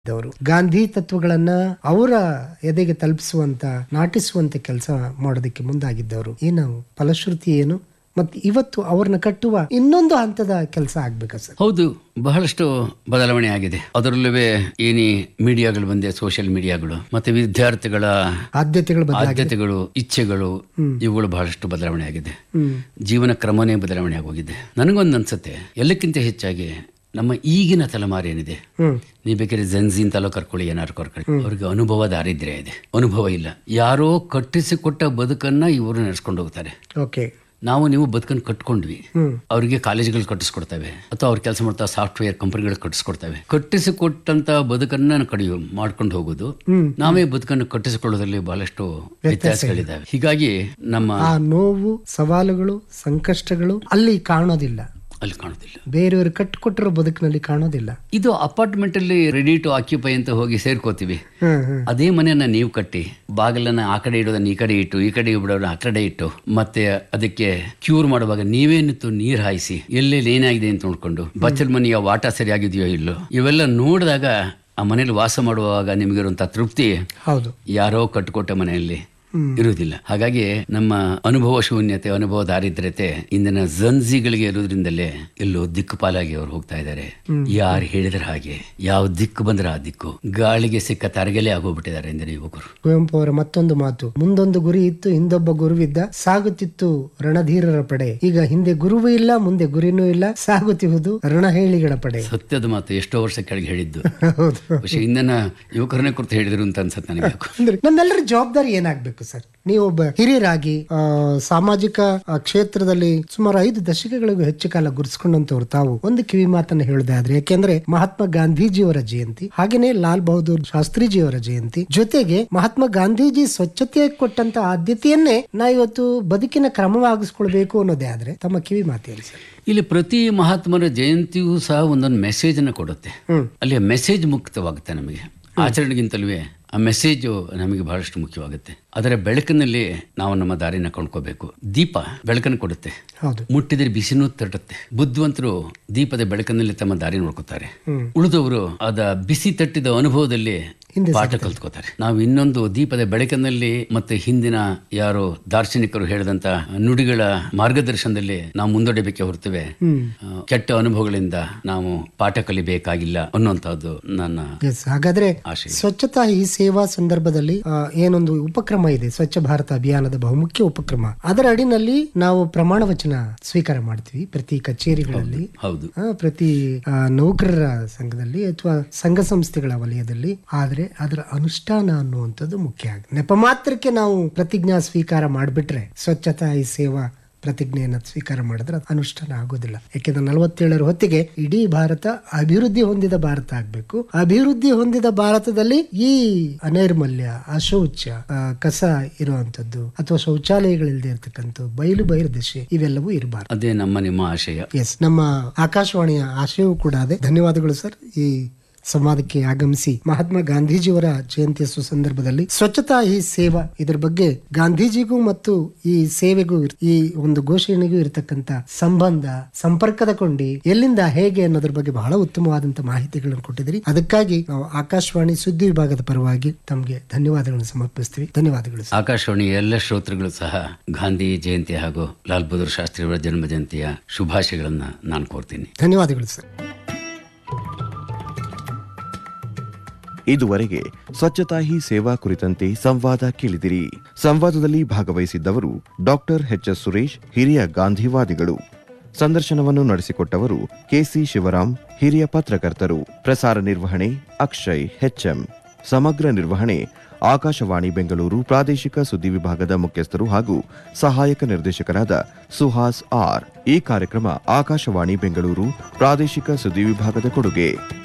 ದವರು ಗಾಂಧಿ ತತ್ವಗಳನ್ನ ಅವರ ಎದೆಗೆ ತಲುಪಿಸುವಂತ ನಾಟಿಸುವಂತ ಕೆಲಸ ಮಾಡೋದಕ್ಕೆ ಮುಂದಾಗಿದ್ದವರು ಏನು ಫಲಶ್ರುತಿ ಏನು ಮತ್ತೆ ಇವತ್ತು ಅವ್ರನ್ನ ಕಟ್ಟುವ ಇನ್ನೊಂದು ಹಂತದ ಕೆಲಸ ಆಗ್ಬೇಕಾ ಸರ್ ಹೌದು ಬಹಳಷ್ಟು ಬದಲಾವಣೆ ಆಗಿದೆ ಅದರಲ್ಲೂ ಏನಿ ಮೀಡಿಯಾಗಳು ಬಂದೆ ಸೋಷಿಯಲ್ ಮೀಡಿಯಾಗಳು ಮತ್ತೆ ವಿದ್ಯಾರ್ಥಿಗಳ ಆದ್ಯತೆಗಳು ಬದಲಾಗಿ ಆದ್ಯತೆಗಳು ಇಚ್ಛೆಗಳು ಇವುಗಳು ಬಹಳಷ್ಟು ಬದಲಾವಣೆ ಆಗಿದೆ ಹ್ಮ್ ಜೀವನ ಕ್ರಮನೇ ಬದಲಾವಣೆ ಆಗೋಗಿದೆ ನನಗೊಂದು ಅನ್ಸುತ್ತೆ ಎಲ್ಲಕ್ಕಿಂತ ಹೆಚ್ಚಾಗಿ ನಮ್ಮ ಈಗಿನ ತಲೆಮಾರು ಏನಿದೆ ಹ್ಮ್ ನೀವು ಬೇಕಾದ್ರೆ ಜನ್ಜಿ ಅಂತೆಲ್ಲ ಕರ್ಕೊಳ್ಳಿ ಏನಾರು ಕರ್ಕೊಳ್ಳಿ ಅವ್ರಿಗೆ ಅನುಭವ ದಾರಿದ್ರ್ಯ ಇದೆ ಅನುಭವ ಇಲ್ಲ ಯಾರೋ ಕಟ್ಟಿಸಿಕೊಟ್ಟ ಬದುಕನ್ನ ಇವರು ನಡೆಸ್ಕೊಂಡು ಹೋಗ್ತಾರೆ ಓಕೆ ನಾವು ನೀವು ಬದುಕನ್ನು ಕಟ್ಕೊಂಡ್ವಿ ಹ್ಮ್ ಅವರಿಗೆ ಕಾಲೇಜುಗಳು ಕಟ್ಟಿಸ್ಕೊಡ್ತವೆ ಅಥವಾ ಅವ್ರು ಕೆಲಸ ಮಾಡ್ತಾ ಸಾಫ್ಟ್ವೇರ್ ಕಂಪನಿಗಳು ಕಟ್ಟಿಸ್ಕೊಡ್ತವೆ ಕಟ್ಟಿಸಿಕೊಟ್ಟಂತ ಬದುಕನ್ನ ಕಡಿಯು ಮಾಡ್ಕೊಂಡು ಹೋಗೋದು ಹ್ಮ್. ನಾವೇ ಬದುಕನ್ನು ಕಟ್ಟಿಸಿಕೊಳ್ಳೋದ್ರಲ್ಲಿ ಬಹಳಷ್ಟು ವ್ಯತ್ಯಾಸಗಳಿದ್ದಾವೆ ಹೀಗಾಗಿ ನಮ್ಮ ಆ ನೋವು ಸವಾಲುಗಳು ಸಂಕಷ್ಟಗಳು ಅಲ್ಲಿ ಕಾಣೋದಿಲ್ಲ ಅಲ್ಲಿ ಕಾಣುದಿಲ್ಲ ಬೇರೆಯವರು ಕಟ್ಟಿಕೊಟ್ಟಿರೋ ಬದುಕಿನಲ್ಲಿ ಕಾಣೋದಿಲ್ಲ ಇದು ಅಪಾರ್ಟ್ಮೆಂಟ್ ಅಲ್ಲಿ ರೆಡಿ ಟು ಆಕ್ಯುಪೈ ಅಂತ ಹೋಗಿ ಸೇರ್ಕೋತೀವಿ ಹ್ಮ್ ಹ್ಮ್ ಅದೇ ಮನೆಯನ್ನ ನೀವು ಕಟ್ಟಿ ಬಾಗಿಲನ್ನ ಆ ಕಡೆ ಇಡೋದನ್ನ ಈ ಕಡೆ ಇಟ್ಟು ಈ ಕಡೆ ಬಿಡೋದನ್ನ ಆ ಕಡೆ ಇಟ್ಟು ಮತ್ತೆ ಅದಕ್ಕೆ ಕ್ಯೂರ್ ಮಾಡುವಾಗ ನೀವೇ ನಿಂತು ನೀರ್ ಹಾಯಿಸಿ ಎಲ್ಲೆಲ್ಲಿ ಏನಾಗಿದೆ ಅಂತ ನೋಡ್ಕೊಂಡು ಬಚ್ಚಲ ಮನೆಯ ವಾಟ ಸರಿಯಾಗಿದೆಯೋ ಇಲ್ಲೋ ಇವೆಲ್ಲ ನೋಡಿದಾಗ ಆ ಮನೇಲಿ ವಾಸ ಮಾಡುವಾಗ ನಿಮಗಿರುವಂತ ತೃಪ್ತಿ ಹೌದು ಯಾರೋ ಕಟ್ಟಿಕೊಟ್ಟ ಮನೆಯಲ್ಲಿ ಇರುವುದಿಲ್ಲ ಹಾಗಾಗಿ ನಮ್ಮ ಅನುಭವ ಶೂನ್ಯತೆ ಅನುಭವ ದಾರಿದ್ರ್ಯತೆ ಇಂದಿನ ಜನ್ಜಿಗಳಿಗೆ ಇರೋದ್ರಿಂದಲೇ ಎಲ್ಲೋ ದಿಕ್ಕುಪಾಲಾಗಿ ಅವ್ರು ಹೋಗ್ತಾ ಇದ್ದಾರೆ ಯಾರು ಹೇಳಿದ್ರ ಹಾಗೆ ಯಾವ ದಿಕ್ಕು ಬಂದ್ರೆ ಆ ದಿಕ್ಕು ಗಾಳಿಗೆ ಸಿಕ್ಕ ತರಗೆಲೆ ಆಗೋಗ್ಬಿಟ್ಟಿದ್ದಾರೆ ಇಂದಿನ ಯುವಕರು ಕುವೆಂಪು ಅವರ ಮತ್ತೊಂದು ಮಾತು ಮುಂದೊಂದು ಗುರಿ ಇತ್ತು ಹಿಂದೊಬ್ಬ ಗುರುವಿದ್ದ ಸಾಗುತ್ತಿತ್ತು ರಣಧೀರರ ಪಡೆ ಈಗ ಹಿಂದೆ ಗುರುವೂ ಇಲ್ಲ ಮುಂದೆ ಗುರಿನೂ ಇಲ್ಲ ಸಾಗುತ್ತಿರುವುದು ರಣಹೇಳಿಗಳ ಪಡೆ ಸತ್ಯದ ಮಾತು ಎಷ್ಟೋ ವರ್ಷ ಕೆಳಗೆ ಹೇಳಿದ್ದು ಹೌದು പക്ഷെ ಇಂದಿನ ಯುವಕರನ್ನೇ ಕುರಿತು ಹೇಳಿದ್ರು ಅಂತ ಅನ್ಸತ್ತೆ ನನಗೆ ಯಾಕೋ. ಅಂದ್ರೆ ನಮ್ಮೆಲ್ಲರ ಜವಾಬ್ದಾರಿ ಏನಾಗ್ಬೇಕು ಸರ್ ನೀವು ಒಬ್ಬ ಹಿರಿಯರಾಗಿ ಆ, ಸಾಮಾಜಿಕ ಆ, ಕ್ಷೇತ್ರದಲ್ಲಿ ಸುಮಾರು ಐದು ದಶಕಗಳಿಗೂ ಹೆಚ್ಚು ಕಾಲ ಗುರುಸ್ಕೊಂಡಂತವ್ರು ತಾವು ಒಂದು ಕಿವಿ ಮಾತನ್ನ ಹೇಳೋದಾದ್ರೆ ಯಾಕೆಂದ್ರೆ ಮಹಾತ್ಮ ಗಾಂಧೀಜಿಯವರ ಜಯಂತಿ ಹಾಗೇನೆ ಲಾಲ್ ಬಹದ್ದೂರ್ ಶಾಸ್ತ್ರಿಜಿಯವರ ಜಯಂತಿ ಜೊತೆಗೆ ಮಹಾತ್ಮ ಗಾಂಧೀಜಿ ಸ್ವಚ್ಛತೆ ಕೊಟ್ಟಂತ ಆದ್ಯತೆಯನ್ನೇ ನಾ ಇವತ್ತು ಬದುಕಿನ ಕ್ರಮವಾಗಿಸ್ಕೊಳ್ಬೇಕು ಅನ್ನೋದೇ ಆದ್ರೆ ತಮ್ಮ ಕಿವಿ ಮಾತೇಳಿ ಸರ್ ಇಲ್ಲಿ ಪ್ರತಿ ಮಹಾತ್ಮರ ಜಯಂತಿಯೂ ಸಹ ಒಂದೊಂದು ಮೆಸೇಜ್ ಅನ್ನ ಕೊಡುತ್ತೆ ಹ್ಮ್ ಅಲ್ಲಿ ಮೆಸೇಜ್ ಮುಕ್ತವಾಗುತ್ತೆ ನಮಗೆ ಆಚರಣೆಗಿಂತಲೂ ಆ ಮೆಸೇಜು ನಮಗೆ ಬಹಳಷ್ಟು ಮುಖ್ಯವಾಗುತ್ತೆ ಅದರ ಬೆಳಕಿನಲ್ಲಿ ನಾವು ನಮ್ಮ ದಾರಿನ ಕೊಂಡ್ಕೋಬೇಕು ದೀಪ ಬೆಳಕನ್ನು ಕೊಡುತ್ತೆ ಹೌದು ಮುಟ್ಟಿದ್ರೆ ಬಿಸಿನೂ ತಟ್ಟುತ್ತೆ ಬುದ್ಧಿವಂತರು ದೀಪದ ಬೆಳಕಿನಲ್ಲಿ ತಮ್ಮ ದಾರಿ ನೋಡ್ಕೋತಾರೆ ಹ್ಮ್. ಉಳಿದವರು ಅದ ಬಿಸಿ ತಟ್ಟಿದ ಅನುಭವದಲ್ಲಿ ಹಿಂದೆ ಪಾಠ ಕಲ್ತ್ಕೋತಾರೆ ನಾವು ಇನ್ನೊಂದು ದೀಪದ ಬೆಳಕಿನಲ್ಲಿ ಮತ್ತೆ ಹಿಂದಿನ ಯಾರೋ ದಾರ್ಶನಿಕರು ಹೇಳಿದಂತ ನುಡಿಗಳ ಮಾರ್ಗದರ್ಶನದಲ್ಲಿ ನಾವು ಮುಂದೊಡೆಬೇಕೆ ಹೊರತುವೆ ಹ್ಮ್ ಆ, ಕೆಟ್ಟ ಅನುಭವಗಳಿಂದ ನಾವು ಪಾಠ ಕಲಿಬೇಕಾಗಿಲ್ಲ ಅನ್ನುವಂಥದ್ದು ನನ್ನ ಎಸ್ ಹಾಗಾದ್ರೆ ಆಶಯ ಸ್ವಚ್ಛತಾ ಈ ಸೇವಾ ಸಂದರ್ಭದಲ್ಲಿ ಆ, ಏನೊಂದು ಉಪಕ್ರಮ ಇದೆ ಸ್ವಚ್ಛ ಭಾರತ ಅಭಿಯಾನದ ಬಹುಮುಖ್ಯ ಉಪಕ್ರಮ ಅದರ ಅಡಿನಲ್ಲಿ ನಾವು ಪ್ರಮಾಣ ವಚನ ಸ್ವೀಕಾರ ಮಾಡ್ತೀವಿ ಪ್ರತಿ ಕಚೇರಿಗಳಲ್ಲಿ ಹೌದು ಆ, ಪ್ರತಿ ಆ, ನೌಕರರ ಸಂಘದಲ್ಲಿ ಅಥವಾ ಸಂಘ ಸಂಸ್ಥೆಗಳ ವಲಯದಲ್ಲಿ ಆದ್ರೆ ಅದರ ಅನುಷ್ಠಾನ ಅನ್ನುವಂಥದ್ದು ಮುಖ್ಯ ಆಗುತ್ತೆ ನೆಪ ಮಾತ್ರಕ್ಕೆ ನಾವು ಪ್ರತಿಜ್ಞಾ ಸ್ವೀಕಾರ ಮಾಡಿಬಿಟ್ರೆ ಸ್ವಚ್ಛತಾ ಈ ಸೇವಾ ಪ್ರತಿಜ್ಞೆಯನ್ನ ಸ್ವೀಕಾರ ಮಾಡಿದ್ರೆ ಅದು ಅನುಷ್ಠಾನ ಆಗೋದಿಲ್ಲ ಯಾಕೆಂದ್ರೆ ನಲವತ್ತೇಳರ ಹೊತ್ತಿಗೆ ಇಡೀ ಭಾರತ ಅಭಿವೃದ್ಧಿ ಹೊಂದಿದ ಭಾರತ ಆಗ್ಬೇಕು ಅಭಿವೃದ್ಧಿ ಹೊಂದಿದ ಭಾರತದಲ್ಲಿ ಈ ಅನೈರ್ಮಲ್ಯ ಅಶೌಚ ಆ, ಕಸ ಇರುವಂತದ್ದು ಅಥವಾ ಶೌಚಾಲಯಗಳಿಲ್ಲದೆ ಇರತಕ್ಕಂಥ ಬಯಲು ಬಹಿರ್ದಶೆ ಇವೆಲ್ಲವೂ ಇರಬಾರ್ದು ಅದೇ ನಮ್ಮ ನಿಮ್ಮ ಆಶಯ ಎಸ್ ನಮ್ಮ ಆಕಾಶವಾಣಿಯ ಆಶಯವೂ ಕೂಡ ಅದೇ ಧನ್ಯವಾದಗಳು ಸರ್ ಈ ಸಂವಾದಕ್ಕೆ ಆಗಮಿಸಿ ಮಹಾತ್ಮ ಗಾಂಧೀಜಿಯವರ ಜಯಂತಿಯ ಸುಸಂದರ್ಭದಲ್ಲಿ ಸ್ವಚ್ಛತಾ ಈ ಸೇವಾ ಇದ್ರ ಬಗ್ಗೆ ಗಾಂಧೀಜಿಗೂ ಮತ್ತು ಈ ಸೇವೆಗೂ ಇರ್- ಈ ಒಂದು ಘೋಷಣೆಗೂ ಇರತಕ್ಕಂತ ಸಂಬಂಧ ಸಂಪರ್ಕದ ಕೊಂಡಿ ಎಲ್ಲಿಂದ ಹೇಗೆ ಅನ್ನೋದ್ರ ಬಗ್ಗೆ ಬಹಳ ಉತ್ತಮವಾದಂತ ಮಾಹಿತಿಗಳನ್ನು ಕೊಟ್ಟಿದ್ರಿ ಅದಕ್ಕಾಗಿ ನಾವು ಆಕಾಶವಾಣಿ ಸುದ್ದಿ ವಿಭಾಗದ ಪರವಾಗಿ ತಮಗೆ ಧನ್ಯವಾದಗಳನ್ನು ಸಮರ್ಪಿಸ್ತೀವಿ ಧನ್ಯವಾದಗಳು ಸರ್ ಆಕಾಶವಾಣಿ ಎಲ್ಲ ಶ್ರೋತೃಗಳು ಸಹ ಗಾಂಧಿ ಜಯಂತಿ ಹಾಗೂ ಲಾಲ್ ಬಹದ್ದೂರ್ ಶಾಸ್ತ್ರಿಯವರ ಜನ್ಮ ಜಯಂತಿಯ ಶುಭಾಶಯಗಳನ್ನ ನಾನು ಕೋರ್ತೀನಿ ಧನ್ಯವಾದಗಳು ಸರ್ ಇದುವರೆಗೆ ಸ್ವಚ್ಛತಾ ಹಿ ಸೇವಾ ಕುರಿತಂತೆ ಸಂವಾದ ಕೇಳಿದಿರಿ ಸಂವಾದದಲ್ಲಿ ಭಾಗವಹಿಸಿದ್ದವರು ಡಾಕ್ಟರ್ ಎಚ್ ಎಸ್ ಸುರೇಶ್ ಹಿರಿಯ ಗಾಂಧಿವಾದಿಗಳು ಸಂದರ್ಶನವನ್ನು ನಡೆಸಿಕೊಟ್ಟವರು ಕೆಸಿ ಶಿವರಾಮ್ ಹಿರಿಯ ಪತ್ರಕರ್ತರು ಪ್ರಸಾರ ನಿರ್ವಹಣೆ ಅಕ್ಷಯ್ ಎಚ್ಎಂ ಸಮಗ್ರ ನಿರ್ವಹಣೆ ಆಕಾಶವಾಣಿ ಬೆಂಗಳೂರು ಪ್ರಾದೇಶಿಕ ಸುದ್ದಿ ವಿಭಾಗದ ಮುಖ್ಯಸ್ಥರು ಹಾಗೂ ಸಹಾಯಕ ನಿರ್ದೇಶಕರಾದ ಸುಹಾಸ್ ಆರ್ ಈ ಕಾರ್ಯಕ್ರಮ ಆಕಾಶವಾಣಿ ಬೆಂಗಳೂರು ಪ್ರಾದೇಶಿಕ ಸುದ್ದಿ ವಿಭಾಗದ ಕೊಡುಗೆ